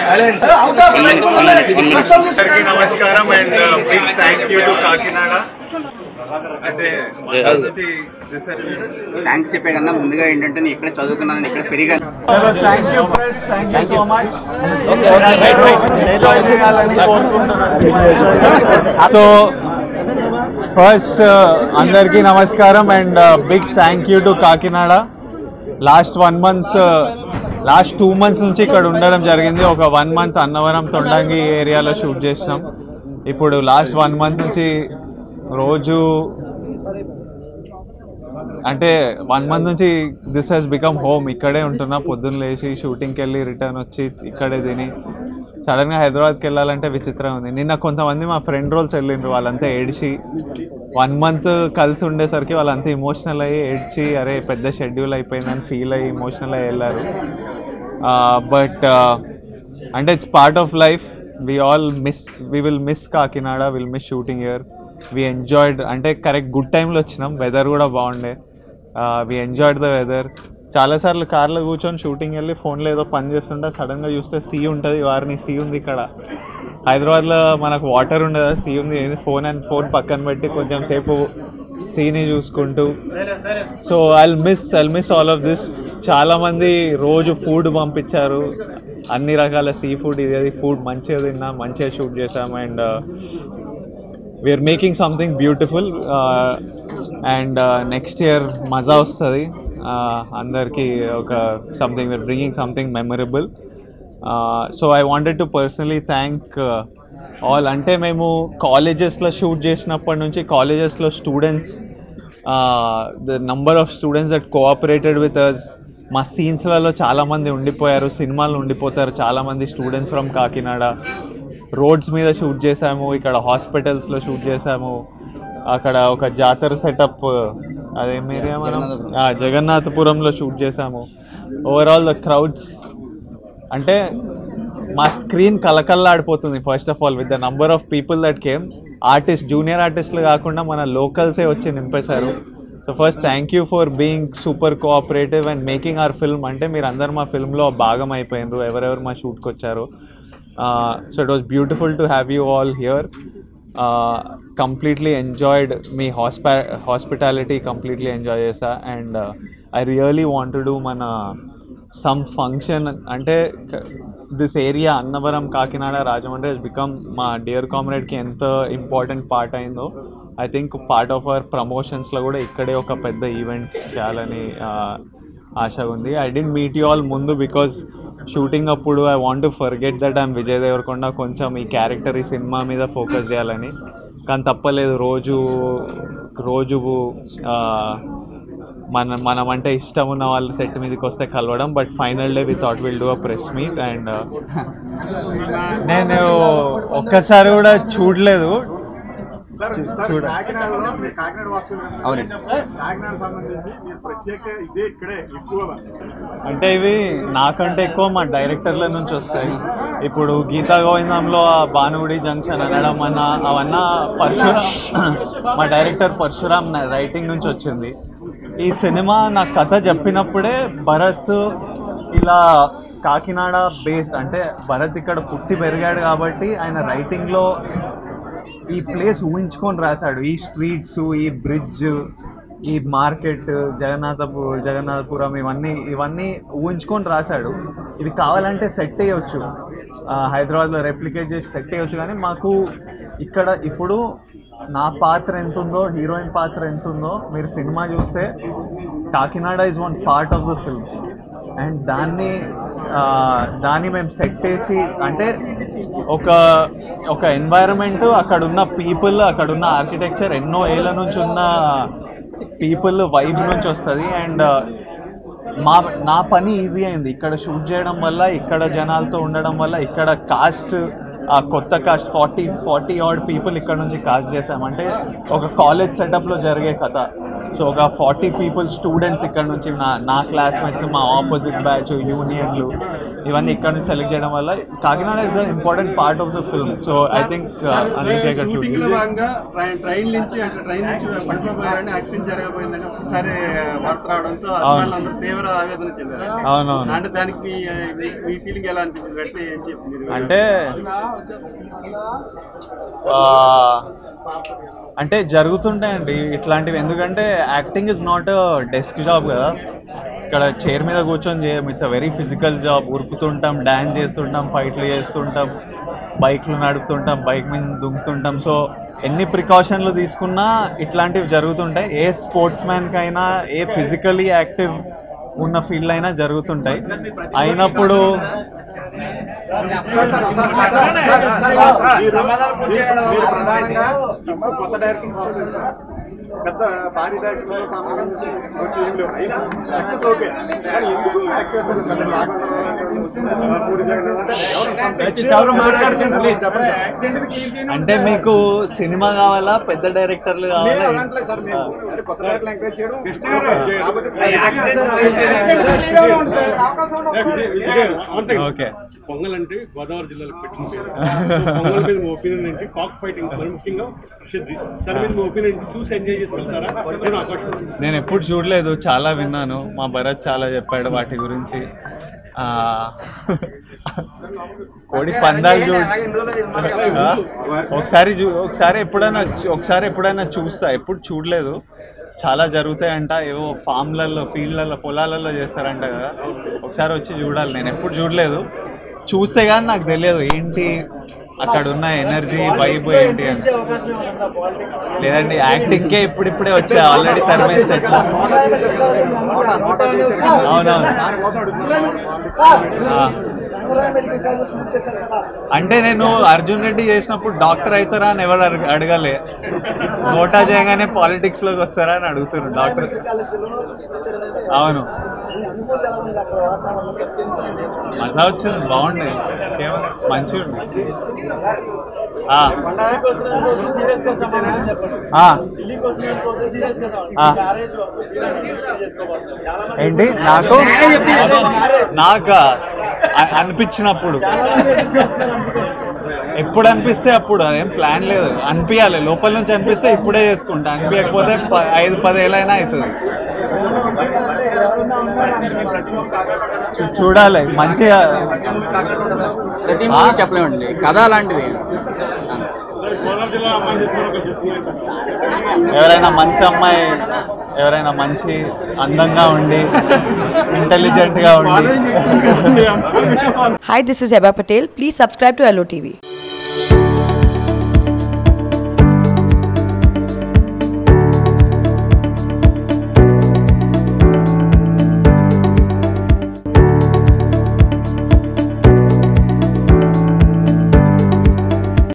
అందరికీ నమస్కారం and big thank you to Kakinada అంటే నుంచి థ్యాంక్స్ చెప్పే కన్నా ముందుగా ఏంటంటే నేను ఇక్కడ చదువుకున్నాను ఇక్కడ పెరిగాను thank you friends thank you so much enjoy చేయాలని కోరుకుంటున్నాను సో ఫస్ట్ అందరికీ నమస్కారం and big thank you to Kakinada last one month last two months నుంచి ఇక్కడ ఉండడం జరిగింది ఒక వన్ మంత్ అన్నవరం తొండంగి ఏరియాలో షూట్ చేసినాం ఇప్పుడు లాస్ట్ వన్ మంత్ నుంచి రోజు అంటే వన్ మంత్ నుంచి దిస్ హెస్ బికమ్ హోమ్ ఇక్కడే ఉంటున్నా పొద్దున్న లేచి షూటింగ్కి వెళ్ళి రిటర్న్ వచ్చి ఇక్కడే తిని సడన్గా హైదరాబాద్కి వెళ్ళాలంటే విచిత్రం ఉంది నిన్న కొంతమంది మా ఫ్రెండ్ రోల్స్ వెళ్ళిండ్రు వాళ్ళంతా ఏడ్చి వన్ మంత్ కలిసి ఉండేసరికి వాళ్ళంతా ఇమోషనల్ అయ్యి ఏడ్చి అరే పెద్ద షెడ్యూల్ అయిపోయిందని ఫీల్ అయ్యి ఇమోషనల్ అయ్యి వెళ్ళారు బట్ అంటే it's part of life we all miss we will miss Kakinada will miss shooting year we enjoyed అంటే కరెక్ట్ గుడ్ టైంలో వచ్చినాం వెదర్ కూడా బాగుండే వీ ఎంజాయిడ్ ద వెదర్ చాలాసార్లు కార్లో కూర్చొని షూటింగ్ వెళ్ళి ఫోన్లో ఏదో పని చేస్తుంటే సడన్గా చూస్తే సీ ఉంటుంది వారిని సీ ఉంది ఇక్కడ హైదరాబాద్లో మనకు వాటర్ ఉండదు సీ ఉంది ఫోన్ అండ్ ఫోన్ పక్కన పెట్టి కొంచెం సేపు సీని చూసుకుంటూ so I'll miss I'll miss all of this చాలామంది రోజు ఫుడ్ పంపించారు అన్ని రకాల సీ ఫుడ్ ఇది ఫుడ్ మంచిగా తిన్నాం మంచిగా షూట్ చేసాం and we're making something beautiful and next year మజా వస్తుంది అందరికీ ఒక something we're bringing something memorable so I wanted to personally thank all అంటే మేము కాలేజెస్లో షూట్ చేసినప్పటి నుంచి కాలేజెస్లో students the number of students that cooperated with us మా సీన్స్లలో చాలామంది ఉండిపోయారు సినిమాలు ఉండిపోతారు చాలామంది స్టూడెంట్స్ ఫ్రమ్ కాకినాడ రోడ్స్ మీద షూట్ చేసాము ఇక్కడ హాస్పిటల్స్లో షూట్ చేసాము అక్కడ ఒక జాతర సెటప్ అదేం ఏరియా మనం ఆ, జగన్నాథపురంలో షూట్ చేసాము ఓవరాల్ ద క్రౌడ్స్ అంటే మా స్క్రీన్ కలకల్లాడిపోతుంది first of all with the number of people that came artist junior ఆర్టిస్టులు కాకుండా మన లోకల్సే వచ్చి నింపేశారు so first thank you for being super cooperative and making our film అంటే మీరు అందరు మా ఫిల్మ్లో భాగం అయిపోయినారు ఎవరెవరు మా షూట్కి వచ్చారు so it was beautiful to have you all here completely enjoyed మీ హాస్పా హాస్పిటాలిటీ కంప్లీట్లీ ఎంజాయ్ చేసా and I really want to do మన సమ్ ఫంక్షన్ అంటే this area Annavaram Kakinada Rajahmundry has become మా డియర్ కామ్రేడ్కి ఎంత ఇంపార్టెంట్ పార్ట్ అయిందో I think part of our ప్రమోషన్స్లో కూడా ఇక్కడే ఒక పెద్ద ఈవెంట్ చేయాలని ఆశ ఉంది I didn't meet you all ముందు బికాజ్ షూటింగ్ అప్పుడు I want to forget that I'm Vijay Deverakonda కొంచెం ఈ క్యారెక్టర్ ఈ సినిమా మీద ఫోకస్ చేయాలని కానీ తప్పలేదు రోజు రోజు ఆ, మన మనం అంటే ఇష్టం ఉన్న వాళ్ళు సెట్ మీదకి వస్తే కలవడం but final day we thought will do a press meet and నేను ఒక్కసారి కూడా చూడలేదు చూ- చూడ కాకినాడలో మీరు కాకినాడ వాసులు అవునండి కాకినాడ సంబంధించి మీరు ప్రత్యేక ఇదే ఇక్కడే ఎక్కువగా అంటే ఇవి నాకంటే ఎక్కువ మా డైరెక్టర్ల నుంచి వస్తాయి ఇప్పుడు గీతా గోవిందంలో ఆ భానుగుడి జంక్షన్ అనడం అన్న అవన్నా పరశురామ్ మా డైరెక్టర్ పరశురామ్ రైటింగ్ నుంచి వచ్చింది ఈ సినిమా నా కథ చెప్పినప్పుడే భరత్ ఇలా కాకినాడ బేస్డ్ అంటే భరత్ ఇక్కడ పుట్టి పెరిగాడు కాబట్టి ఆయన రైటింగ్లో ఈ ప్లేస్ ఊహించుకొని రాశాడు ఈ స్ట్రీట్స్ ఈ బ్రిడ్జ్ ఈ మార్కెట్ జగన్నాథపు జగన్నాథపురం ఇవన్నీ ఇవన్నీ ఊహించుకొని రాశాడు ఇది కావాలంటే సెట్ చేయొచ్చు ఆ, హైదరాబాద్లో రెప్లికేట్ చేసి సెట్ చేయొచ్చు కానీ మాకు ఇక్కడ ఇప్పుడు నా పాత్ర ఎంత ఉందో హీరోయిన్ పాత్ర ఎంత ఉందో మీరు సినిమా చూస్తే Kakinada is one part of the film and దాన్ని ఆ, దాన్ని మేము సెట్ చేసి అంటే ఒక ఒక ఎన్వైరన్మెంట్ అక్కడ ఉన్న పీపుల్ అక్కడ ఉన్న ఆర్కిటెక్చర్ ఎన్నో ఏళ్ళ నుంచి ఉన్న పీపుల్ వైబ్ నుంచి వస్తుంది అండ్ మా నా పని ఈజీ అయింది ఇక్కడ షూట్ చేయడం వల్ల ఇక్కడ జనాలతో ఉండడం వల్ల ఇక్కడ కాస్ట్ ఆ కొత్త cast forty forty odd people ఇక్కడ నుంచి కాస్ట్ చేసామంటే ఒక కాలేజ్ సెటప్లో జరిగే కథ సో ఒక ఫార్టీ పీపుల్ స్టూడెంట్స్ ఇక్కడ నుంచి నా నా క్లాస్మేట్స్ మా ఆపోజిట్ బ్యాచ్ యూనియన్లు ఇవన్నీ ఇక్కడ నుంచి సెలెక్ట్ చేయడం వల్ల Kakinada is an important part of the film so I think అందుకే ఇక్కడ షూటింగ్ లో చూడండి భాగంగా ట్రైన్ ట్రైన్ నుంచి అంటే ట్రైన్ నుంచి పడిపోయారని యాక్సిడెంట్ జరగబోయిందని ఒకసారి వార్త రావడంతో అభిమానులందరూ తీవ్ర ఆవేదన చెందారు అవునవును అంటే దానికి మీ మీ- మీ ఫీలింగ్ ఎలా అనిపించింది పెడితే ఏం చెప్పింది మీరు? అంటే ఆ, అంటే జరుగుతుంటాయండి ఇట్లాంటివి ఎందుకంటే acting is not desk job కదా ఇక్కడ చైర్ మీద కూర్చొని చేయం it's a very physical job ఉరుకుతుంటాం డ్యాన్స్ చేస్తుంటాం ఫైట్లు చేస్తుంటాం బైక్లు నడుపుతుంటాం బైక్ మీద దుంకుతుంటాం సో ఎన్ని ప్రికాషన్లు తీసుకున్నా ఇట్లాంటివి జరుగుతుంటాయి ఏ స్పోర్ట్స్ మ్యాన్కైనా ఏ ఫిజికలీ యాక్టివ్ ఉన్న ఫీల్డ్ అయినా జరుగుతుంటాయి అయినప్పుడు మీరు ప్రధానంగా ఇప్పుడు కొత్త డైరెక్టర్ పెద్ద భారీ డైరెక్టర్ సంబంధించి వచ్చి ఏం లేవు అయినా సక్సెస్ ఓకే కానీ ఎందుకు యాక్ట్ చేస్తారు పెద్ద రాఘవేంద్ర పూరి జగన్నాథ్ అంటే ఎవరు మాట్లాడుతున్నారు చెప్పండి అంటే మీకు సినిమా కావాలా పెద్ద డైరెక్టర్లు నేను కావాలా అనట్లేదు సార్ మేము అంటే కొత్త డైరెక్టర్ ఎంకరేజ్ చేయడం కాబట్టి ఓకే పొంగల్ అంటే గోదావరి జిల్లాలో పెట్టిన పేరు సో పొంగల్ మీద మీ ఒపీనియన్ ఏంటి కాక్ ఫైటింగ్ మరి ముఖ్యంగా ప్రసిద్ధి దాని మీద మీ ఒపీనియన్ చూసి ఎంజాయ్ చేసి వెళ్తారా నేను ఆకర్షణ నేను ఎప్పుడు చూడలేదు చాలా విన్నాను మా భరత్ చాలా చెప్పాడు వాటి గురించి ఆ, కోడి పందాలు చూ ఆ? ఒకసారి చూ ఒకసారి ఎప్పుడైనా చూ- ఒకసారి ఎప్పుడైనా చూస్తా ఎప్పుడు చూడలేదు చాలా జరుగుతాయంట ఏవో ఫామ్లలో ఫీల్డ్లలో పొలాలలో చేస్తారంట కదా ఒకసారి వచ్చి చూడాలి నేను ఎప్పుడు చూడలేదు చూస్తే కానీ నాకు తెలియదు ఏంటి అక్కడ ఉన్న ఎనర్జీ వైబ్ ఏంటి అని లేదండి యాక్టింగ్కే ఇప్పుడిప్పుడే వచ్చా ఆల్రెడీ తరిమేస్తే ఎట్లా అవునవును ఆ. అంటే నేను అర్జున్ రెడ్డి చేసినప్పుడు డాక్టర్ అవుతారా అని ఎవరు అడగ- అడగలే నోటా చేయగానే పాలిటిక్స్ లోకి వస్తారా అని అడుగుతున్నారు డాక్టర్ అవును మజా వచ్చింది బాగుండే ఏమన్నా మంచిగా ఉంది ఆ. ఆ. ఆ. ఏంటి నాకు నాకు అనిపించినప్పుడు ఎప్పుడు అనిపిస్తే అప్పుడు అదేం ప్లాన్ లేదు అనిపించాలి లోపల నుంచి అనిపిస్తే ఇప్పుడే చేసుకుంటా అనిపించకపోతే ప- ఐదు పదేళ్ళైనా అవుతుంది చూ- చూడాలి మంచిగా ప్రతి మూవీ చెప్పలేమండి కథ అలాంటిది గోదావరి జిల్లా అమ్మాయి చేసుకుని ఒకరు చేసుకుని ఎవరైనా మంచి అమ్మాయి ఎవరైనా మంచి అందంగా ఉండి ఇంటెలిజెంట్గా ఉండి Hi, this is Heba Patel. Please subscribe to LOTV.